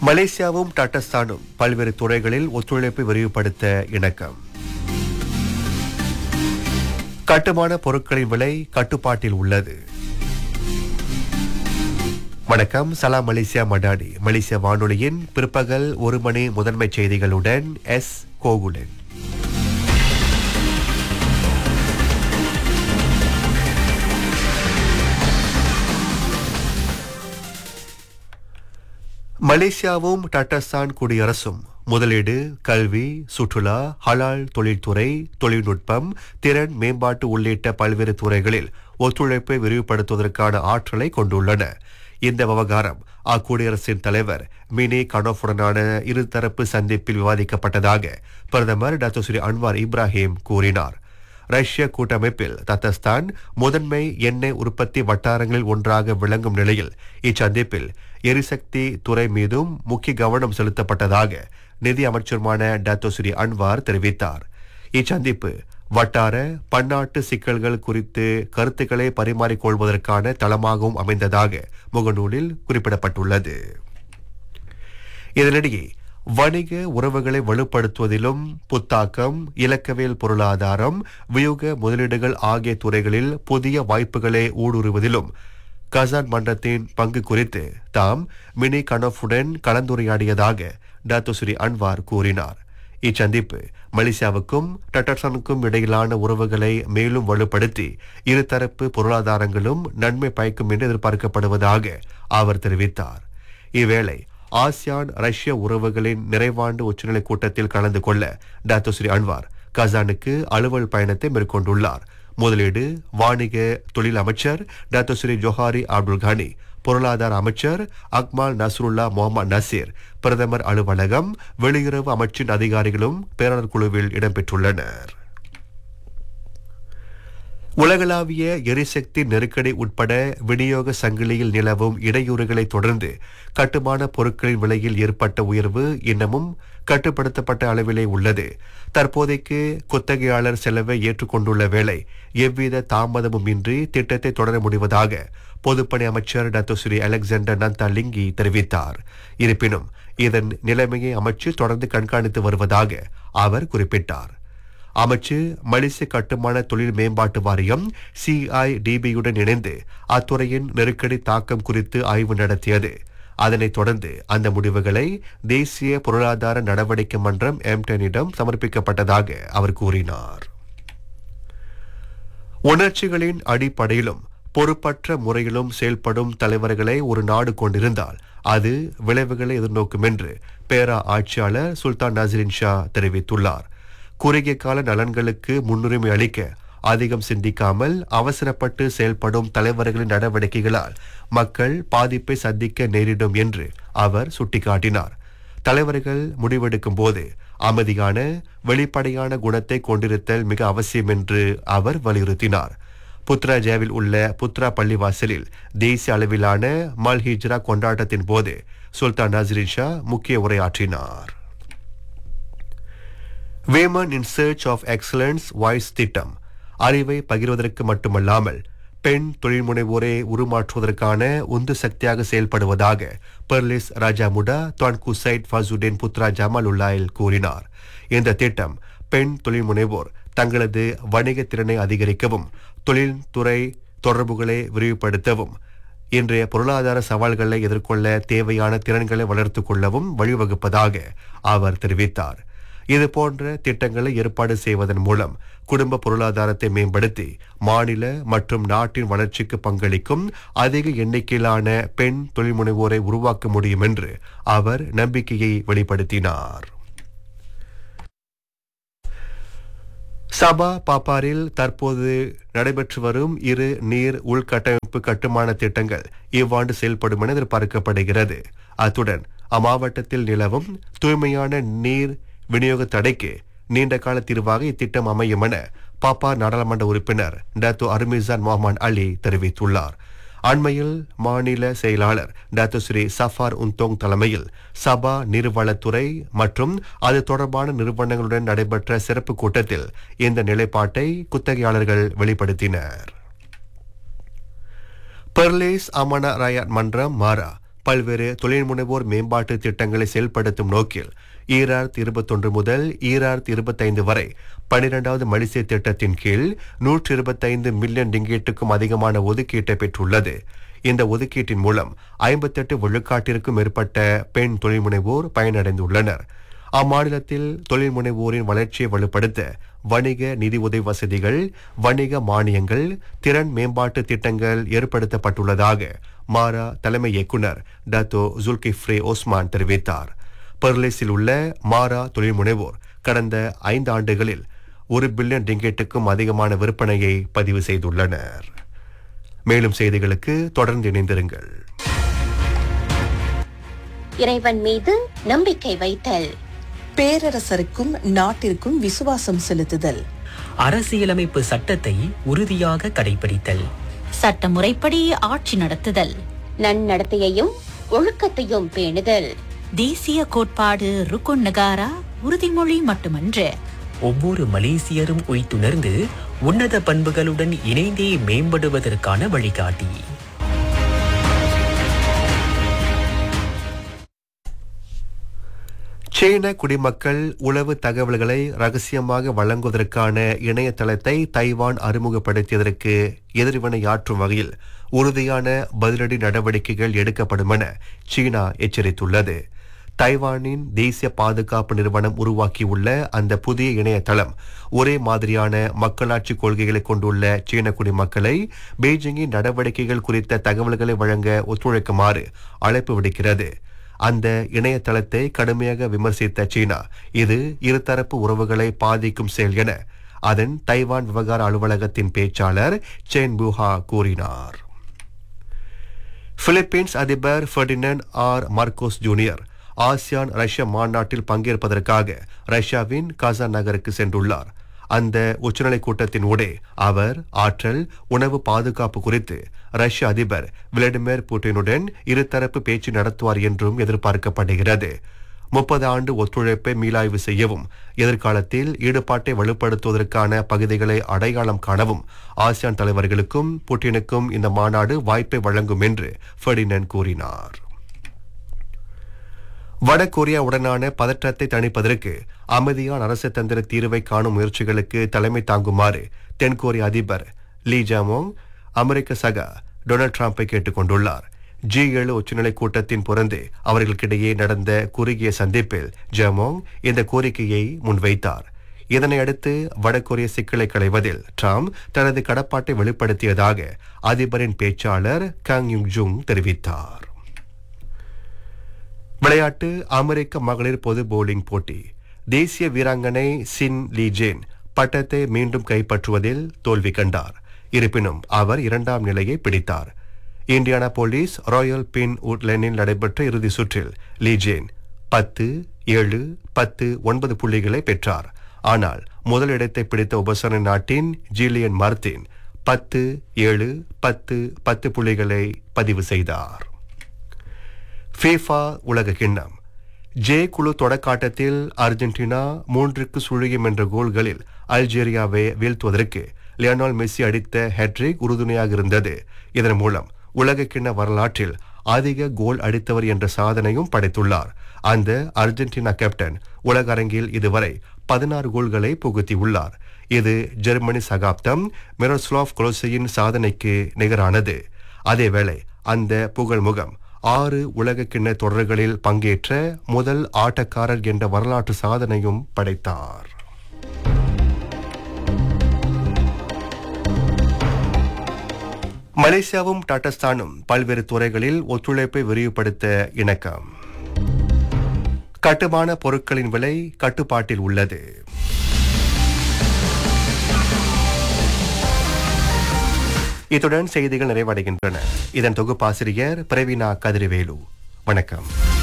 மலேசியாவும் டாட்டஸ்தானும் பல்வேறு துறைகளில் ஒத்துழைப்பை விரிவுபடுத்த இணக்கம் கட்டுமான பொருட்களின் விலை கட்டுப்பாட்டில் உள்ளது வணக்கம் சலாம் மலேசியா மடாடி மலேசிய வானொலியின் பிற்பகல் ஒரு மணி முதன்மை செய்திகளுடன் எஸ் கோகுலன் மலேசியாவும் டாட்டஸ்தான் குடியரசும் முதலீடு கல்வி சுற்றுலா ஹலால் தொழில்துறை தொழில்நுட்பம் திறன் மேம்பாட்டு உள்ளிட்ட பல்வேறு துறைகளில் ஒத்துழைப்பை விரிவுபடுத்துவதற்கான ஆற்றலை கொண்டுள்ளன இந்த விவகாரம் அக்குடியரசின் தலைவர் மினி கனோஃபுடனான இருதரப்பு சந்திப்பில் விவாதிக்கப்பட்டதாக பிரதமர் டாக்டர் ஸ்ரீ அன்வார் இப்ராஹிம் கூறினார் ரஷ்ய கூட்டமைப்பில் தத்தஸ்தான் முதன்மை எண்ணெய் உற்பத்தி வட்டாரங்களில் ஒன்றாக விளங்கும் நிலையில் இச்சந்திப்பில் எரிசக்தி துறை மீதும் முக்கிய கவனம் செலுத்தப்பட்டதாக நிதி அமைச்சருமான டாக்டர் ஸ்ரீ அன்வார் தெரிவித்தார் இச்சந்திப்பு வட்டார பன்னாட்டு சிக்கல்கள் குறித்து கருத்துக்களை பரிமாறிக்கொள்வதற்கான தளமாகவும் அமைந்ததாக முகநூலில் குறிப்பிடப்பட்டுள்ளது இதனிடையே வணிக உறவுகளை வலுப்படுத்துவதிலும் புத்தாக்கம் இலக்கவியல் பொருளாதாரம் வியூக முதலீடுகள் ஆகிய துறைகளில் புதிய வாய்ப்புகளை ஊடுருவதிலும் கசான் மன்றத்தின் பங்கு குறித்து தாம் மினி கனஃபுடன் கலந்துரையாடியதாக டாக்டர் ஸ்ரீ அன்வார் கூறினார் இச்சந்திப்பு மலேசியாவுக்கும் டட்டர்சனுக்கும் இடையிலான உறவுகளை மேலும் வலுப்படுத்தி இருதரப்பு பொருளாதாரங்களும் நன்மை பயக்கும் என்று எதிர்பார்க்கப்படுவதாக அவர் தெரிவித்தார் இவ்வேளை ஆசியான் ரஷ்ய உறவுகளின் நிறைவாண்டு உச்சநிலை கூட்டத்தில் கலந்து கொள்ள டாக்டர் ஸ்ரீ அன்வார் கசானுக்கு அலுவல் பயணத்தை மேற்கொண்டுள்ளார் முதலீடு வாணிக தொழில் அமைச்சர் doctor Sri Johari Abdul Ghani பொருளாதார அமைச்சர் அக்மால் நஸ்ருல்லா முகமது நசீர் பிரதமர் அலுவலகம் வெளியுறவு அமைச்சின் அதிகாரிகளும் பேராளர் குழுவில் இடம்பெற்றுள்ளனர் உலகளாவிய எரிசக்தி நெருக்கடி உட்பட விநியோக சங்கிலியில் நிலவும் இடையூறுகளை தொடர்ந்து கட்டுமான பொருட்களின் விலையில் ஏற்பட்ட உயர்வு இன்னமும் கட்டுப்படுத்தப்பட்ட அளவிலே உள்ளது தற்போதைக்கு குத்தகையாளர் செலவை ஏற்றுக்கொண்டுள்ள வேளை எவ்வித தாமதமும் இன்றி திட்டத்தை தொடர முடிவதாக பொதுப்பணி அமைச்சர் doctor Sri Alexander Nanta Linggi தெரிவித்தார் இருப்பினும் இதன் நிலைமையை அமைச்சு தொடர்ந்து கண்காணித்து வருவதாக அவர் குறிப்பிட்டார் அமைச்சு மலேசிய கட்டுமான தொழில் மேம்பாட்டு வாரியம் சிஐடிபியுடன் இணைந்து அத்துறையின் நெருக்கடி தாக்கம் குறித்து ஆய்வு நடத்தியது அதனைத் தொடர்ந்து அந்த முடிவுகளை தேசிய பொருளாதார நடவடிக்கை மன்றம் எம்டனிடம் சமர்ப்பிக்கப்பட்டதாக அவர் கூறினார் உணர்ச்சிகளின் அடிப்படையிலும் பொறுப்பற்ற முறையிலும் செயல்படும் தலைவர்களை ஒரு நாடு கொண்டிருந்தால் அது விளைவுகளை எதிர்நோக்கும் என்று பேரா ஆட்சியாளர் சுல்தான் நசரின் ஷா தெரிவித்துள்ளார் குறுகிய கால நலன்களுக்கு முன்னுரிமை அளிக்க அதிகம் சிந்திக்காமல் அவசரப்பட்டு செயல்படும் தலைவர்களின் நடவடிக்கைகளால் மக்கள் பாதிப்பை சந்திக்க நேரிடும் என்று அவர் சுட்டிக்காட்டினார் தலைவர்கள் முடிவெடுக்கும் போது அமைதியான வெளிப்படையான குணத்தை கொண்டிருத்தல் மிக அவசியம் என்று அவர் வலியுறுத்தினார் புத்ராஜாவில் உள்ள புத்ரா பள்ளிவாசலில் தேசிய அளவிலான மல் ஹிஜ்ரா கொண்டாட்டத்தின் போது சுல்தான் நசரின் ஷா முக்கிய உரையாற்றினார் woman in search of excellence voice திட்டம் அறிவை பகிர்வதற்கு மட்டுமல்லாமல் பெண் தொழில்முனைவோரை உருமாற்றுவதற்கான உந்து சக்தியாக செயல்படுவதாக Perlis Raja Muda Tuanku Syed Faizuddin Putra Jamalullail கூறினார் இந்த திட்டம் பெண் தொழில்முனைவோர் தங்களது வணிக திறனை அதிகரிக்கவும் தொழில்துறை தொடர்புகளை விரிவுபடுத்தவும் இன்றைய பொருளாதார சவால்களை எதிர்கொள்ள தேவையான திறன்களை வளர்த்துக் கொள்ளவும் வழிவகுப்பதாக அவர் தெரிவித்தார் இது போன்ற திட்டங்களை ஏற்பாடு செய்வதன் மூலம் குடும்ப பொருளாதாரத்தை மேம்படுத்தி மாநில மற்றும் நாட்டின் வளர்ச்சிக்கு பங்களிக்கும் அதிக எண்ணிக்கையிலான பெண் தொழில்முனைவோரை உருவாக்க முடியும் என்று அவர் நம்பிக்கையை வெளிப்படுத்தினார் சபா பாப்பாரில் தற்போது நடைபெற்று வரும் இரு நீர் உள்கட்டமைப்பு கட்டுமான திட்டங்கள் இவ்வாண்டு செயல்படும் என எதிர்பார்க்கப்படுகிறது அத்துடன் அம்மாவட்டத்தில் நிலவும் தூய்மையான நீர் விநியோக தடைக்கு நீண்ட கால தீர்வாக இத்திட்டம் அமையும் என பாப்பா நாடாளுமன்ற உறுப்பினர் டாத்தோ அர்மிசான் முகமது அலி தெரிவித்துள்ளார் அண்மையில் மாநில செயலாளர் டாக்டர் ஸ்ரீ சஃபார் உந்தோங் தலைமையில் சபா நீர்வளத்துறை மற்றும் அது தொடர்பான நிறுவனங்களுடன் நடைபெற்ற சிறப்பு கூட்டத்தில் இந்த நிலைப்பாட்டை குத்தகையாளர்கள் வெளிப்படுத்தினர் பெர்லேஸ் அமன ராயட் மன்றம் மாரா பல்வேறு தொழில் முனைவோர் மேம்பாட்டு திட்டங்களை செயல்படுத்தும் நோக்கில் ஈராயிரத்தி இருபத்தொன்று முதல் ஈராயிரத்தி இருபத்தைந்து வரை பனிரெண்டாவது மலிசிய திட்டத்தின் கீழ் நூற்றி இருபத்தைந்து மில்லியன் டிங்கெட்டுக்கும் அதிகமான ஒதுக்கீட்டை பெற்றுள்ளது இந்த ஒதுக்கீட்டின் மூலம் ஐம்பத்தெட்டு விழுக்காட்டிற்கும் மேற்பட்ட பெண் தொழில் முனைவோர் பயனடைந்துள்ளனர் அம்மாநிலத்தில் தொழில் முனைவோரின் வளர்ச்சியை வலுப்படுத்த வணிக நிதி உதவி வசதிகள் வணிக மானியங்கள் திறன் மேம்பாட்டு திட்டங்கள் ஏற்படுத்தப்பட்டுள்ளதாக மாரா தலைமை இயக்குனர் டத்தோ ஜுல்கிஃப்ரே ஓஸ்மான் தெரிவித்தார் பெர்லிஸில் உள்ள மாரா தொழில் முனைவோர் கடந்த ஐந்து ஆண்டுகளில் ஒரு பில்லியன் டிங்கெட்டுக்கும் அதிகமான விற்பனையை பதிவு செய்துள்ளனர் மேலும் செய்திகளுக்கு தொடர்ந்து இணைந்திருங்கள் இறைவன் மீது நம்பிக்கை வைத்தல் பேரரசருக்கும் நாட்டிற்கும் விசுவாசம் செலுத்துதல் அரசியலமைப்பு சட்டத்தை உறுதியாக கடைபிடித்தல் சட்ட முறைப்படி ஆட்சி நடத்துதல் நன்னடத்தையையும் ஒழுக்கத்தையும் பேணுதல் தேசிய கோட்பாடு ருக்குன் நகாரா உறுதிமொழி மட்டுமன்று ஒவ்வொரு மலேசியரும் உய்த்துணர்ந்து உன்னத பண்புகளுடன் இணைந்தே மேம்படுவதற்கான வழிகாட்டி சீன குடிமக்கள் உளவு தகவல்களை ரகசியமாக வழங்குவதற்கான இணையதளத்தை தைவான் அறிமுகப்படுத்தியதற்கு எதிர்வினையாற்றும் வகையில் உறுதியான பதிலடி நடவடிக்கைகள் எடுக்கப்படும் என சீனா எச்சரித்துள்ளது தைவானின் தேசிய பாதுகாப்பு நிறுவனம் உருவாக்கியுள்ள அந்த புதிய இணையதளம் ஒரே மாதிரியான மக்களாட்சி கொள்கைகளை கொண்டுள்ள சீன குடிமக்களை பெய்ஜிங்கின் நடவடிக்கைகள் குறித்த தகவல்களை வழங்க ஒத்துழைக்குமாறு அழைப்பு விடுக்கிறது அந்த இணையதளத்தை கடுமையாக விமர்சித்த சீனா இது இருதரப்பு உறவுகளை பாதிக்கும் செயல் என அதன் தைவான் விவகார அலுவலகத்தின் பேச்சாளர் சென் புஹா கூறினார் பிலிப்பீன்ஸ் அதிபர் Ferdinand R Marcos junior ASEAN ரஷ்ய மாநாட்டில் பங்கேற்பதற்காக ரஷ்யாவின் கசான் நகருக்கு சென்றுள்ளார் அந்த உச்சநிலை கூட்டத்தின் ஊடே அவர் ஆற்றல் உணவு பாதுகாப்பு குறித்து ரஷ்ய அதிபர் விளாடிமிர் புட்டினுடன் இருதரப்பு பேச்சு நடத்துவார் என்றும் எதிர்பார்க்கப்படுகிறது முப்பது ஆண்டு ஒத்துழைப்பை மீளாய்வு செய்யவும் எதிர்காலத்தில் ஈடுபாட்டை வலுப்படுத்துவதற்கான பகுதிகளை அடையாளம் காணவும் ஆசியான் தலைவர்களுக்கும் புட்டினுக்கும் இந்த மாநாடு வாய்ப்பை வழங்கும் என்று ஃபெர்டினன் கூறினார் வடகொரியாவுடனான பதற்றத்தை தணிப்பதற்கு அமைதியான அரசு தந்திர தீர்வை காணும் முயற்சிகளுக்கு தலைமை தாங்குமாறு தென்கொரிய அதிபர் லீ ஜாமோங் அமெரிக்க சகா டொனால்ட் ட்ரம்பை கேட்டுக் கொண்டுள்ளார் ஜி ஏழு உச்சநிலை கூட்டத்தின் புறந்து அவர்களுக்கிடையே நடந்த குறுகிய சந்திப்பில் ஜாமோங் இந்த கோரிக்கையை முன்வைத்தார் இதனையடுத்து வடகொரிய சிக்கலை களைவதில் ட்ரம்ப் தனது கடப்பாட்டை வெளிப்படுத்தியதாக அதிபரின் பேச்சாளர் கங் யுங் ஜுங் தெரிவித்தார் விளையாட்டு அமெரிக்க மகளிர் பொது போலிங் போட்டி தேசிய வீராங்கனை சின் லீஜேன் பட்டத்தை மீண்டும் கைப்பற்றுவதில் தோல்வி கண்டார் இருப்பினும் அவர் இரண்டாம் நிலையை பிடித்தார் இந்தியானா போலீஸ் ராயல் பின் உட்லனில் நடைபெற்ற இறுதி சுற்றில் லீஜேன் பத்து ஏழு பத்து ஒன்பது புள்ளிகளை பெற்றார் ஆனால் முதல் இடத்தை பிடித்த உபசரண நாட்டின் ஜீலியன் மார்டின் பத்து ஏழு பத்து பத்து புள்ளிகளை பதிவு செய்தார் ஃபீஃபா உலக கிண்ணம் ஜே குழு தொடக்காட்டத்தில் அர்ஜென்டினா மூன்றுக்கு சுழியம் என்ற கோல்களில் அல்ஜீரியாவை வீழ்த்துவதற்கு லியோனால் மெஸ்ஸி அடித்த ஹெட்ரிக் உறுதுணையாக இருந்தது இதன் மூலம் உலக கிண்ண வரலாற்றில் அதிக கோல் அடித்தவர் என்ற சாதனையும் படைத்துள்ளார் அந்த அர்ஜென்டினா கேப்டன் உலக அரங்கில் இதுவரை பதினாறு கோல்களை புகுத்தியுள்ளார் இது ஜெர்மனி சகாப்தம் மிரோஸ்லாவ் குலோசையின் சாதனைக்கு நிகரானது அதேவேளை அந்த புகழ்முகம் ஆறு உலக கிண்ண தொடர்களில் பங்கேற்ற முதல் ஆட்டக்காரர் என்ற வரலாற்று சாதனையும் படைத்தார் மலேசியாவும் டாட்டஸ்தானும் பல்வேறு துறைகளில் ஒத்துழைப்பை விரிவுபடுத்த இணக்கம் கட்டுமான பொருட்களின் விலை கட்டுப்பாட்டில் உள்ளது இத்துடன் செய்திகள் நிறைவடைகின்றன இதன் தொகுப்பாசிரியர் பிரவீனா கதிர்வேலு வணக்கம்